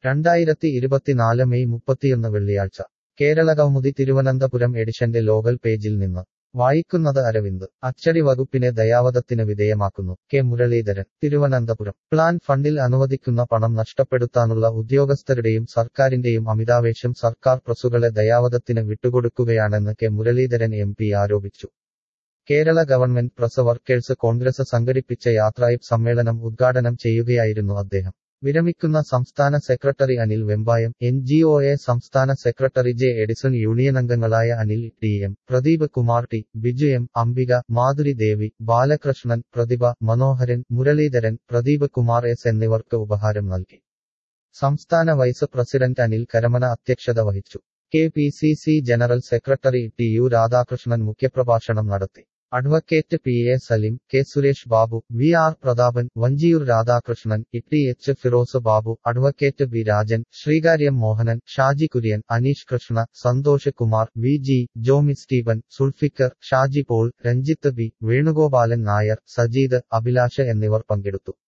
രണ്ടായിരത്തി ഇരുപത്തിനാല് മെയ് മുപ്പത്തിയൊന്ന് വെള്ളിയാഴ്ച കേരള കൗമുദി തിരുവനന്തപുരം എഡിഷന്റെ ലോകൽ പേജിൽ നിന്ന് വായിക്കുന്നത് അരവിന്ദ് അച്ചടി വകുപ്പിനെ ദയാവധത്തിന് വിധേയമാക്കുന്നു കെ മുരളീധരൻ തിരുവനന്തപുരം പ്ലാൻ ഫണ്ടിൽ അനുവദിക്കുന്ന പണം നഷ്ടപ്പെടുത്താനുള്ള ഉദ്യോഗസ്ഥരുടെയും സർക്കാരിന്റെയും അമിതാവേശം സർക്കാർ പ്രസുകളെ ദയാവധത്തിന് വിട്ടുകൊടുക്കുകയാണെന്ന് കെ മുരളീധരൻ എം പി ആരോപിച്ചു Kerala government press workers Congress സംഘടിപ്പിച്ച യാത്രായിപ് സമ്മേളനം ഉദ്ഘാടനം ചെയ്യുകയായിരുന്നു അദ്ദേഹം വിരമിക്കുന്ന സംസ്ഥാന secretary Anil Vembayam N G O A സംസ്ഥാന സെക്രട്ടറി ജെ എഡിസൺ യൂണിയൻ അംഗങ്ങളായ Anil T M Pradeep Kumar T Biju M Ambika Madhuri Devi Balakrishnan Prathibha Manoharan Muraleedharan Pradeep Kumar S എന്നിവർക്ക് ഉപഹാരം നൽകി സംസ്ഥാന വൈസ് പ്രസിഡന്റ് അനിൽ കരമന അധ്യക്ഷത വഹിച്ചു K P C C general secretary T U Radhakrishnan മുഖ്യപ്രഭാഷണം നടത്തി advocate P A Salim K Suresh Babu V R Prathapan Vanchiyoor Radhakrishnan E H Firoz Babu advocate B Rajan Sreekaryam Mohanan Shaji Kurian Aneesh Krishna Santhosh Kumar V G Jomy Steven Zulfikar Shaji Paul Ranjith B Venugopalan Nair Sajeed Abhilash എന്നിവർ പങ്കെടുത്തു